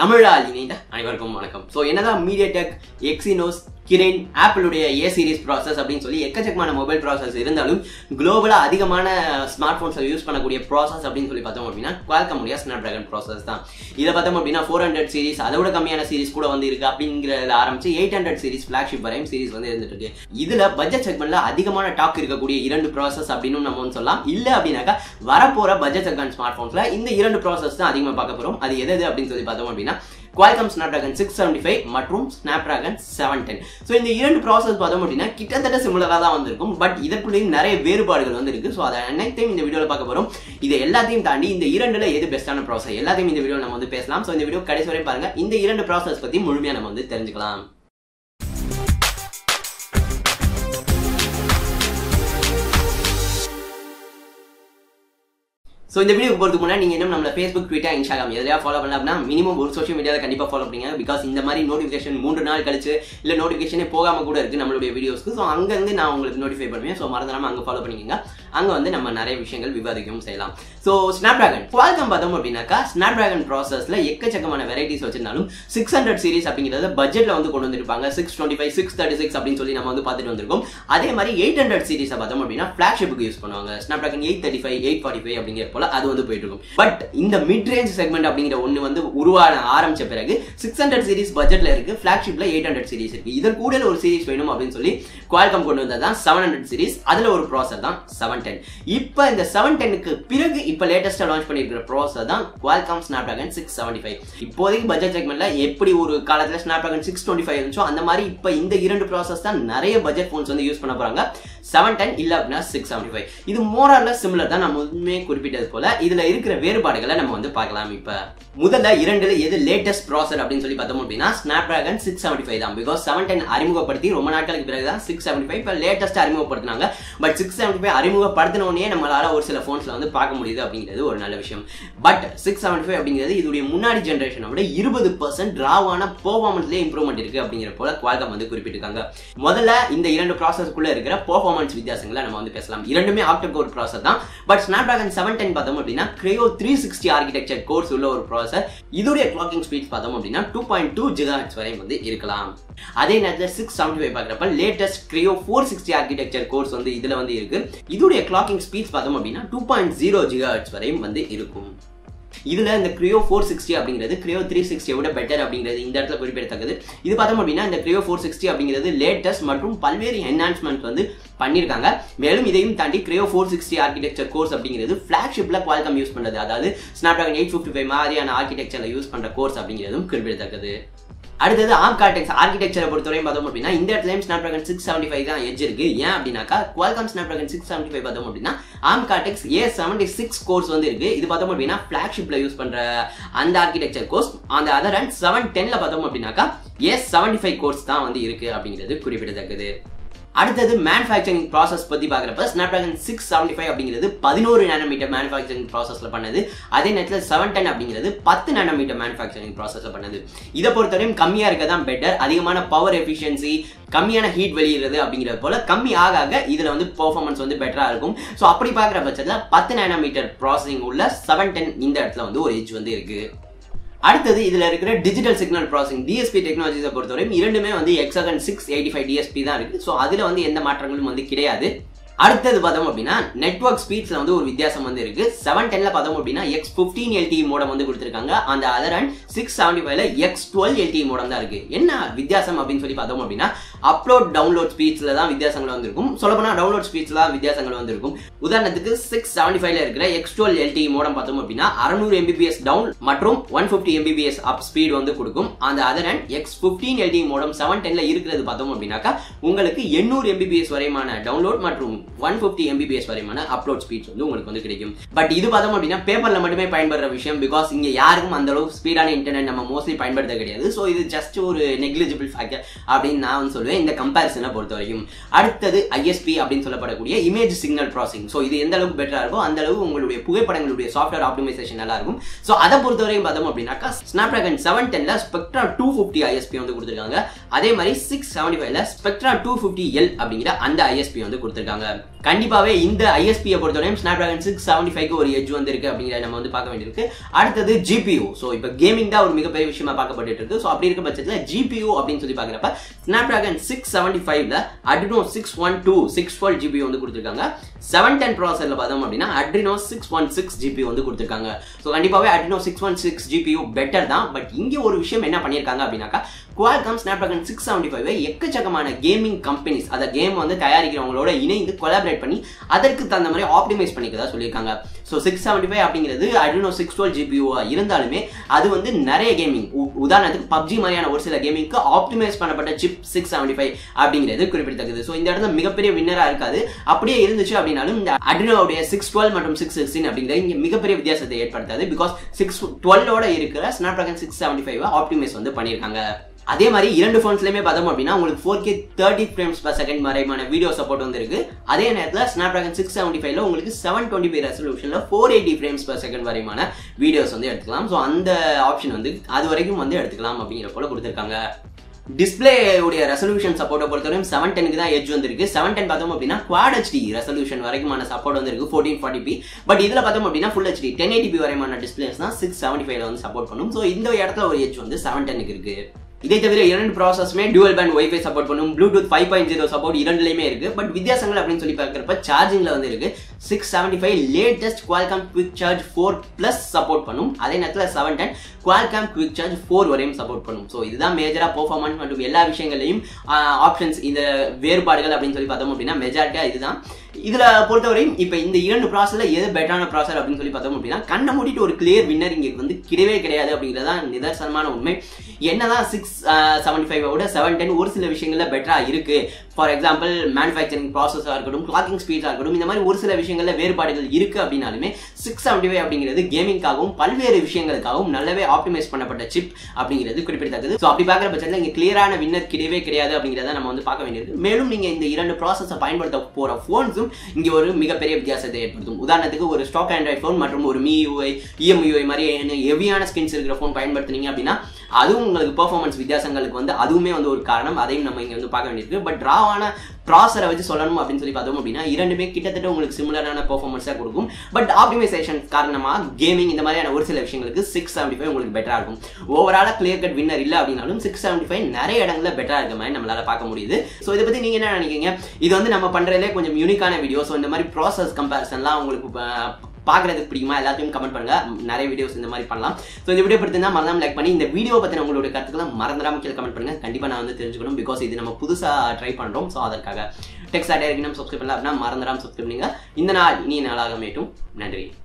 தமிழால் இணைந்த அனைவருக்கும் வணக்கம் ஸோ என்னதான் மீடியா டெக் எக்ஸினோஸ் கிரெயின் ஆப்பிளுடைய ஏ சீரிஸ் ப்ராசஸ் அப்படின்னு சொல்லி எக்கச்சக்கமான மொபைல் ப்ராசஸ் இருந்தாலும் குளோபலாக அதிகமான ஸ்மார்ட் ஃபோன்ஸை யூஸ் பண்ணக்கூடிய ப்ராசஸ் அப்படின்னு சொல்லி பார்த்தோம் அப்படின்னா குவால்கம் உடைய ஸ்னாப் ட்ராகன் ப்ராசஸ் தான் இதை பார்த்தோம் அப்படின்னா ஃபோர் ஹண்ட்ரட் சீரிஸ் அதோட கம்மியான சீரிஸ் கூட வந்து இருக்கு அப்படிங்கிறதுல ஆரம்பிச்சு எயிட் ஹண்ட்ரட் சீரிஸ் ஃபிளாக்ஷிப் வரையும் சீரிஸ் வந்து இருந்துட்டு இருக்கு இதுல பட்ஜெட் செக்மெண்ட்ல அதிகமான டாக் இருக்கக்கூடிய இரண்டு ப்ராசஸ் அப்படின்னு நம்ம வந்து சொல்லலாம் இல்ல அப்படின்னாக்கா வரப்போற பட்ஜெட் செக்மெண்ட் ஸ்மார்ட் ஃபோன்ஸ்ல இந்த இரண்டு ப்ராசஸ் தான் அதிகமாக பார்க்க போறோம் அது எது எது அப்படின்னு சொல்லி பார்த்தோம் அப்படின்னா Qualcomm Snapdragon six seventy five மற்றும் ஸ்னாப்டிராகன் செவன் டென் ஸோ இந்த இரண்டு ப்ராசஸ் பார்த்தோம் அப்படின்னா கிட்டத்தட்ட சிமிலராக தான் வந்திருக்கும் பட் இதற்குள்ளேயும் நிறைய வேறுபாடுகள் வந்து இருக்கு ஸோ அதை அனைத்தையும் இந்த வீடியோவில் பார்க்க போகிறோம் இதை எல்லாத்தையும் தாண்டி இந்த இரண்டுல எது பெஸ்ட்டான ப்ராசஸ் எல்லாத்தையும் இந்த வீடியோ நம்ம வந்து பேசலாம் ஸோ இந்த வீடியோ கடைசி வரை பாருங்க இந்த இரண்டு ப்ராசஸ் பற்றி முழுமையாக நம்ம வந்து தெரிஞ்சுக்கலாம் ஸோ இந்த வீடியோ போகிறதுக்கு முன்னாடி நீங்கள் இன்னும் நம்மள ஃபேஸ்புக் ட்விட்டர் இன்ஸ்டாகிராம் எதையா ஃபாலோ பண்ணலாம் அப்படின்னா மினிமம் ஒரு சோஷியல் மீடியாவில் கண்டிப்பாக ஃபாலோ பண்ணுங்க பிகாஸ் இந்த மாதிரி நோட்டிஃபிகேஷன் மூன்று நாள் கழிச்சு இல்லை நோட்டிஃபிகேஷனே போகாமல் கூட இருக்குது நம்மளுடைய வீடியோஸ்க்கு ஸோ அங்கேருந்து நான் உங்களுக்கு நோட்டிஃபை பண்ணுவேன் ஸோ மறந்துடாமல் அங்கே ஃபாலோ பண்ணிக்கோங்க அங்கே வந்து நம்ம நிறைய விஷயங்கள் விவாதிக்கவும் செய்யலாம் ஸோ ஸ்னாப் ட்ராகன் குவால்கம் பார்த்தோம் அப்படின்னாக்கா ஸ்னாப் ட்ராகன் ப்ராசஸில் எக்கச்சக்கமான வெரைட்டிஸ் வச்சிருந்தாலும் சிக்ஸ் ஹண்ட்ரட் சீரிஸ் அப்படிங்கிறத பட்ஜெட்டில் வந்து கொண்டு வந்திருப்பாங்க six twenty five six thirty six அப்படின்னு சொல்லி நம்ம வந்து பார்த்துட்டு வந்திருக்கோம் அதே மாதிரி எயிட் ஹண்ட்ரட் சீரிஸை பார்த்தோம் அப்படின்னா ஃபிளாக்ஷிப்புக்கு யூஸ் பண்ணுவாங்க Snapdragon eight thirty five eight forty five அப்படிங்கிற போல அது வந்து போயிட்டு இருக்கும் பட் இந்த மிட் ரேஞ்ச் செக்மெண்ட் அப்படிங்கிற ஒன்று வந்து உருவான ஆரம்பிச்ச பிறகு சிக்ஸ் ஹண்ட்ரட் சீரிஸ் பட்ஜெட்ல இருக்கு ஃபிளாக்ஷிப்ல எயிட் ஹண்ட்ரட் சீரிஸ் இருக்கு இதற்கு கூட ஒரு சீரிஸ் வேணும் அப்படின்னு சொல்லி குவால்கம் கொண்டு வந்தது தான் செவன் ஹண்ட்ரட் சீரிஸ் அதுல ஒரு ப்ராசர் தான் செவன் டென் இப்போ இந்த செவன் டென்னுக்கு பிறகு இப்போ லேட்டஸ்டா லான்ச் பண்ணிருக்கிற ப்ராசர் தான் Qualcomm Snapdragon six seventy five இப்போதைக்கு பட்ஜெட் செக்மெண்ட்ல எப்படி ஒரு காலத்துல Snapdragon six twenty five இருந்துச்சோ அந்த மாதிரி இப்போ இந்த இரண்டு ப்ராசஸ் தான் நிறைய பட்ஜெட் ஃபோன்ஸ் வந்து யூஸ் பண்ண போறாங்க செவன் டென் இல்ல அப்படின்னா சிக்ஸ் செவன்டி ஃபைவ் இது மோரார்ல சிமிலர் தான் நம்ம உண்மையே குறிப்பிட்டது போல இதுல இருக்கிற வேறுபாடுகளை நம்ம வந்து பார்க்கலாம் இப்ப முதல்ல இரண்டுல எது லேட்டஸ்ட் ப்ராசர் அப்படின்னு சொல்லி பார்த்தோம் அப்படின்னா Snapdragon six seventy five தான் பிகாஸ் செவன் டென் அறிமுகப்படுத்தி ரொம்ப நாட்களுக்கு பிறகு தான் சிக்ஸ் செவன்டி ஃபைவ் இப்போ லேட்டஸ்ட் அறிமுகப்படுத்தினாங்க பட் சிக்ஸ் செவன்டி ஃபைவ் அறிமுகப்படுத்தினோடனே நம்மளால ஒரு சில ஃபோன்ஸ்ல வந்து பார்க்க முடியுது அப்படிங்கிறது ஒரு நல்ல விஷயம் பட் சிக்ஸ் செவன்டி ஃபைவ் அப்படிங்கிறது இதோடைய முன்னாடி ஜென்ரேஷனை விட இருபது பர்சன்ட் ராவான பெர்ஃபார்மன்ஸ்லேயே இம்ப்ரூவ்மெண்ட் இருக்கு அப்படிங்கிற போல குவால்கம் வந்து குறிப்பிட்டிருக்காங்க முதல்ல இந்த இரண்டு ப்ராசஸ்க்குள்ள இருக்கிற பெர்ஃபார்மன்ஸ் வித்தியாசங்களை நம்ம வந்து பேசலாம் இரண்டுமே ஆப்டர் கோர் ப்ராசஸ் தான் but Snapdragon seven ten பார்த்தோம் அப்படின்னா Kryo three sixty architecture cores உள்ள ஒரு ப்ராசர் இதோடைய கிளாக்கிங் ஸ்பீட் பார்த்தோம் அப்படின்னா டூ பாயிண்ட் டூ ஜிகாஹெட்ஸ் வரை வந்து இருக்கலாம் அதே நேரத்தில் சிக்ஸ் செவன்டி ஃபைவ் பார்க்குறப்ப latest Kryo four sixty architecture cores வந்து இதில் வந்து இருக்கு இதோடைய கிளாக்கிங் ஸ்பீட்ஸ் பார்த்தோம் அப்படின்னா டூ பாயிண்ட் ஜீரோ ஜிகாஹெட்ஸ் வரையும் வந்து இருக்கும் இதுல இந்த கிரியோ ஃபோர் சிக்ஸ்டி அப்படிங்கிறது கிரியோ த்ரீ சிக்ஸ்டியை விட பெட்டர் அப்படிங்கிறது இந்த இடத்துல குறிப்பிடத்தக்கது இது பார்த்தோம் அப்படின்னா இந்த கிரியோ ஃபோர் சிக்ஸ்டி அப்படிங்கிறது லேட்டஸ்ட் மற்றும் பல்வேறு என்ஹான்ஸ்மெண்ட் வந்து பண்ணியிருக்காங்க மேலும் இதையும் தாண்டி Kryo four sixty architecture cores அப்படிங்கிறது ஃபிளாக்ஷிப்ல குவால்கம் யூஸ் பண்றது அதாவது Snapdragon eight fifty five மாதிரியான ஆர்கிடெக்சர்ல யூஸ் பண்ற கோர்ஸ் அப்படிங்கிறதும் குறிப்பிடத்தக்கது அடுத்தது ஆம் கார்டெக்ஸ் ஆர்கிடெக்சரை பொறுத்தவரையும் பார்த்தோம் அப்படின்னா இந்த இடத்துலயும் Snapdragon six seventy five தான் எஜ் இருக்கு ஏன் அப்படின்னாக்கா Qualcomm Snapdragon six seventy five பார்த்தோம் அப்படின்னா ARM Cortex A seventy six cores வந்து இருக்கு இது பார்த்தோம் அப்படின்னா ஃபிளாக்ஷிப்ல யூஸ் பண்ற அந்த ஆர்கிடெக்சர் கோர்ஸ் அந்த அதர் அண்ட் செவன் டென்ல பார்த்தோம் அப்படின்னாக்கா ஏ செவன்டி ஃபைவ் கோர்ஸ் தான் வந்து இருக்கு அப்படிங்கிறது குறிப்பிடத்தக்கது அடுத்தது மேனுஃபேக்சரிங் ப்ராசஸ் பத்தி பாக்குறப்ப Snapdragon six seventy five அப்படிங்கிறது பதினோரு நேனோமீட்டர் மேனுஃபேக்சரிங் ப்ராசஸ்ல பண்ணது அதே நேரத்தில் செவன் டென் அப்படிங்கிறது பத்து நேனோமீட்டர் மேனுஃபேக்சரிங் ப்ராசஸ்ல பண்ணது இதை பொறுத்தவரையும் கம்மியா இருக்க தான் பெட்டர் அதிகமான பவர் எஃபிஷியன்சி கம்மியான ஹீட் வெளியிடுறது அப்படிங்கிறது போல கம்மி ஆக ஆக இதுல வந்து பெர்ஃபார்மன்ஸ் வந்து பெட்டரா இருக்கும் ஸோ அப்படி பார்க்குற பட்சத்தில் பத்து நேனோமீட்டர் ப்ராசஸிங் உள்ள செவன் டென் இந்த இடத்துல வந்து ஒரு எஜ் வந்து இருக்கு அடுத்தது இதுல இருக்கிற டிஜிட்டல் சிக்னல் ப்ராசஸிங் டிஎஸ்பி டெக்னாலஜிஸை பொறுத்தவரையும் இரண்டுமே வந்து Hexagon six eighty five DSP தான் இருக்கு ஸோ அதுல வந்து எந்த மாற்றங்களும் வந்து கிடையாது அடுத்தது பார்த்தோம் அப்படின்னா நெட்ஒர்க் ஸ்பீட்ஸ்ல வந்து ஒரு வித்தியாசம் வந்து இருக்கு செவன் டென்ல பார்த்தோம் அப்படின்னா எக்ஸ் பிப்டீன் எல்டி மோடம் வந்து கொடுத்துருக்காங்க அந்த அதர் அண்ட் சிக்ஸ் செவன்டி ஃபைவ்ல எக்ஸ் டுவெல் எல்டி மோடம் தான் இருக்கு என்ன வித்தியாசம் அப்படின்னு சொல்லி பார்த்தோம் அப்படின்னா அப்லோட் டவுன்லோட் ஸ்பீட்ஸ்ல தான் வித்தியாசங்கள் வந்திருக்கும் சொல்லப்போனா டவுன்லோட் ஸ்பீட்ஸ்ல தான் வித்தியாசங்கள் வந்திருக்கும் உதாரணத்துக்கு சிக்ஸ் செவன்டி ஃபைவ்ல இருக்கிற எக்ஸ் டுவெல் எல்டி மோடம் பார்த்தோம் அப்படின்னா அறுநூறு எம்பிபிஎஸ் டவுன் மற்றும் one fifty Mbps up speed வந்து கொடுக்கும் அந்த other hand X fifteen LTE modem seven டென்ல இருக்கிறது பார்த்தோம் அப்படின்னாக்கா உங்களுக்கு எண்ணூறு எம்பிபிஎஸ் வரைமான டவுன்லோட் மற்றும் ஒன் ஃபிஃப்டி எம்பிபிஎஸ் வரைமான அப்லோட் ஸ்பீட்ஸ் வந்து உங்களுக்கு வந்து கிடைக்கும் பட் இது பார்த்தோம் அப்படின்னா பேப்பர்ல மட்டுமே பயன்படுற விஷயம் பிகாஸ் இங்க யாருக்கும் அந்த அளவு ஸ்பீடான இன்டர்நெட் நம்ம மோஸ்ட்லி பயன்படுத்த கிடையாது ஸோ இது ஜஸ்ட் ஒரு நெக்லிஜிபிள் ஃபேக்டர் அப்படின்னு நான் வந்து சொல்லுவேன் இந்த கம்பேரிசனை பொறுத்த வரைக்கும் அடுத்தது ஐஎஸ்பி அப்படின்னு சொல்லப்படக்கூடிய இமேஜ் சிக்னல் ப்ராசஸிங் ஸோ இது எந்த அளவுக்கு பெட்டரா இருக்கோ அந்த அளவு உங்களுடைய புகைப்படங்களுடைய சாஃப்ட்வேர் ஆப்டிமைசேஷன் நல்லா இருக்கும் ஸோ அதை பொறுத்த வரைக்கும் பார்த்தோம் அப்படின்னாக்கா ஸ்னாப் டிராகன் செவன் டென்ல ஸ்பெக்ட்ரா டூ ஃபிஃப்டி ஐஎஸ்பி வந்து கொடுத்துருக்காங்க அதே மாதிரி சிக்ஸ் செவன்டி ஃபைவ்ல ஸ்பெக்ட்ரா டூ ஃபிஃப்டி எல் அப்படிங்கிற அந்த ஐஎஸ்பி வந்து கொடுத்துருக்காங்க கண்டிப்பாவே இந்த ஐஎஸ்பியை பொறுத்தவரையும் ஸ்னாப் டிராகன் சிக்ஸ் செவன்டி ஃபைவ்க்கு ஒரு எஜ் வந்து இருக்கு அப்படிங்கிறத நம்ம வந்து பார்க்க வேண்டியிருக்கு அடுத்தது ஜிபியூ ஸோ இப்போ கேமிங் தான் ஒரு மிகப்பெரிய விஷயமா பார்க்கப்பட்டு இருக்கு ஸோ அப்படி இருக்க பட்சத்தில் ஜிபியூ அப்படின்னு சொல்லி பார்க்குறப்ப ஸ்னாப் டிராகன் சிக்ஸ் செவன்டி ஃபைவ்ல Adreno six one two six twelve GP வந்து கொடுத்துருக்காங்க செவன் டென் ப்ராசரில் பார்த்தோம் அப்படின்னா Adreno six one six GP வந்து கொடுத்துருக்காங்க ஸோ கண்டிப்பாகவே Adreno six one six GPU better தான் பட் இங்கே ஒரு விஷயம் என்ன பண்ணியிருக்காங்க அப்படின்னாக்கா Qualcomm Snapdragon six seventy five எக்கச்சக்கமான கேமிங் கம்பெனிஸ் அதை கேம் வந்து தயாரிக்கிறவங்களோட இணைந்து கொலாபரேட் பண்ணி அதற்கு தகுந்த மாதிரி ஆப்டிமைஸ் பண்ணிக்கதா சொல்லியிருக்காங்க ஸோ சிக்ஸ் செவன்டி ஃபைவ் அப்படிங்கிறது அட்ரினோ சிக்ஸ் டுவெல் ஜிபியூவா இருந்தாலுமே அது வந்து நிறைய கேமிங் உதாரணத்துக்கு பப்ஜி மாதிரியான ஒரு சில கேமிங்க்கு ஆப்டிமைஸ் பண்ணப்பட்ட சிப் சிக்ஸ் செவன்டி ஃபைவ் அப்படிங்கிறது குறிப்பிடத்தக்கது ஸோ இந்த இடத்துல மிகப்பெரிய வின்னராக இருக்காது அப்படியே இருந்துச்சு அப்படின்னாலும் இந்த அட்ரினோடைய சிக்ஸ் டுவெல் மற்றும் சிக்ஸ் சிக்ஸ்டின் அப்படிங்கிறது இங்கே மிகப்பெரிய வித்தியாசத்தை ஏற்படுத்தாது பிகாஸ் சிக்ஸ் டுவெல்லோட இருக்கிற Snapdragon six seventy five optimise வந்து பண்ணியிருக்காங்க அதே மாதிரி இரண்டு ஃபோன்ஸ்லையுமே பார்த்தோம் அப்படின்னா உங்களுக்கு four K thirty frames per second வரைமான வீடியோ சப்போர்ட் வந்துருக்கு அதே நேரத்தில் ஸ்னாப் ட்ராகன் சிக்ஸ் செவன்டி ஃபைவ்ல உங்களுக்கு செவன் டுவெண்ட்டி ஃபைவ் ரெசல்யூஷனில் four eighty frames per second வரைமான வீடியோஸ் வந்து எடுத்துக்கலாம் ஸோ அந்த ஆப்ஷன் வந்து அது வரைக்கும் வந்து எடுத்துக்கலாம் அப்படிங்கிற போல கொடுத்துருக்காங்க டிஸ்பிளே உடைய ரெசல்யூஷன் சப்போர்ட்டை பொறுத்தவரைக்கும் செவன் டெனுக்கு தான் எட்ஜ் வந்திருக்கு செவன் டென் பார்த்தோம் அப்படின்னா குவாட் ஹெச்டி ரெசல்யூஷன் வரைக்குமான சப்போர்ட் வந்திருக்கு ஃபோர்டீன் ஃபார்ட்டி பி பட் இதில் பார்த்தோம் அப்படின்னா full HD ten eighty P வரைமான டிஸ்பிளேஸ் தான் சிக்ஸ் செவன்டி ஃபைவ்ல வந்து சப்போர்ட் பண்ணும் ஸோ இந்த இடத்துல ஒரு எட்ஜ் வந்து செவன் டெனுக்கு இருக்கு இதை தவிர இரண்டு ப்ராசஸ்மே டியூவல் பேண்ட் ஒய்ஃபை சப்போர்ட் பண்ணும் Bluetooth five point zero support இரண்டுலையுமே இருக்கு பட் வித்தியாசங்கள் அப்படின்னு சொல்லி பார்க்குறப்ப சார்ஜிங்ல வந்து இருக்கு six seventy five latest Qualcomm quick charge four plus support பண்ணும் அதே நேரத்தில் seven ten Qualcomm quick charge four வரையும் சப்போர்ட் பண்ணும் ஸோ இதுதான் மேஜரா பெர்ஃபார்மன்ஸ் மற்றும் எல்லா விஷயங்களையும் ஆப்ஷன்ஸ் இந்த வேறுபாடுகள் அப்படின்னு சொல்லி பார்த்தோம் அப்படின்னா மெஜாரிட்டியா இதுதான் இதுல பொறுத்தவரையும் இப்போ இந்த இரண்டு ப்ராசஸ்ல எது பெட்டரான ப்ராசர் அப்படின்னு சொல்லி பார்த்தோம் அப்படின்னா கண்ணை மூடிட்டு ஒரு கிளியர் வின்னர் இங்க வந்து கிடையவே கிடையாது அப்படிங்கிறது தான் நிதர்சனமான உண்மை என்னதான் சிக்ஸ் செவன்டி ஃபைவ் விட செவன் டென் ஒரு சில விஷயங்கள்ல பெட்டரா இருக்கு ஃபார் எக்ஸாம்பிள் மேனுஃபேக்சரிங் ப்ராசஸாக இருக்கட்டும் கிளாக்கிங் ஸ்பீடாக இருக்கட்டும் இந்த மாதிரி ஒரு சில விஷயங்கள்ல வேறுபாடுகள் இருக்கு அப்படின்னாலுமே சிக்ஸ் செவன்டி ஃபைவ் அப்படிங்கிறது கேமிங்காகவும் பல்வேறு விஷயங்களுக்காகவும் நல்லாவே ஆப்டிமைஸ் பண்ணப்பட்ட சிப் அப்படிங்கிறது குறிப்பிடத்தக்கது ஸோ அப்படி பார்க்குற பட்சத்தில் இங்கே கிளியரான வின்னர் கிடையவே கிடையாது அப்படிங்கிறத நம்ம வந்து பார்க்க வேண்டியது மேலும் நீங்க இந்த இரண்டு ப்ராசஸை பயன்படுத்த போற ஃபோன்ஸும் இங்கே ஒரு மிகப்பெரிய வித்தியாசத்தை ஏற்படுத்தும் உதாரணத்துக்கு ஒரு ஸ்டாக் ஆண்ட்ராய்ட் ஃபோன் மற்றும் ஒரு மியூஐ இஎம்யூஐ மாதிரி ஹெவியான ஸ்கின்ஸ் இருக்கிற ஃபோன் பயன்படுத்துனீங்க அப்படின்னா அதுவும் உங்களுக்கு பெர்ஃபார்மன்ஸ் வித்தியாசங்களுக்கு வந்து அதுவுமே வந்து ஒரு காரணம் அதையும் நம்ம இங்கே வந்து பார்க்க வேண்டியிருக்கு பட் ராவான ப்ராசரை வச்சு சொல்லணும் அப்படின்னு சொல்லி பார்த்தோம் அப்படின்னா இரண்டுமே கிட்டத்தட்ட உங்களுக்கு சிமிலரான பெர்ஃபார்மன்ஸாக கொடுக்கும் பட் ஆப்டிமைசேஷன் காரணமாக கேமிங் இந்த மாதிரியான ஒரு சில விஷயங்களுக்கு சிக்ஸ் செவன்டி ஃபைவ் உங்களுக்கு பெட்டராக இருக்கும் ஓவராலாக கிளியர் கட் வின்னர் இல்லை அப்படின்னாலும் சிக்ஸ் செவன்டி ஃபைவ் நிறைய இடங்களில் பெட்டராக இருக்க மாதிரி நம்மளால பார்க்க முடியுது ஸோ இதை பற்றி நீங்கள் என்ன நினைக்கிறீங்க இது வந்து நம்ம பண்ணுறதுலே கொஞ்சம் யூனிக்கான வீடியோ ஸோ இந்த மாதிரி ப்ராசஸ் கம்பேரிசன்லாம் உங்களுக்கு பார்க்குறதுக்கு பிடிக்குமா எல்லாத்தையும் கமெண்ட் பண்ணுங்க நிறைய வீடியோஸ் இந்த மாதிரி பண்ணலாம் ஸோ இந்த வீடியோ பற்றி தான் மறந்தாம லைக் பண்ணி இந்த வீடியோ பற்றின உங்களுடைய கருத்துக்களை மறந்துடாம கீழே கமெண்ட் பண்ணுங்க கண்டிப்பாக நான் வந்து தெரிஞ்சுக்கணும் பிகாஸ் இது நம்ம புதுசாக ட்ரை பண்ணுறோம் ஸோ அதற்காக டெக்ஸ்ட் ஆட்டே இருக்கு நம்ம சப்ஸ்கிரைப் பண்ணலாம் அப்படின்னா மறந்துடாம சப்ஸ்கிரைப் பண்ணுங்க இந்த நாள் இனி நாளாக மேட்டும் நன்றி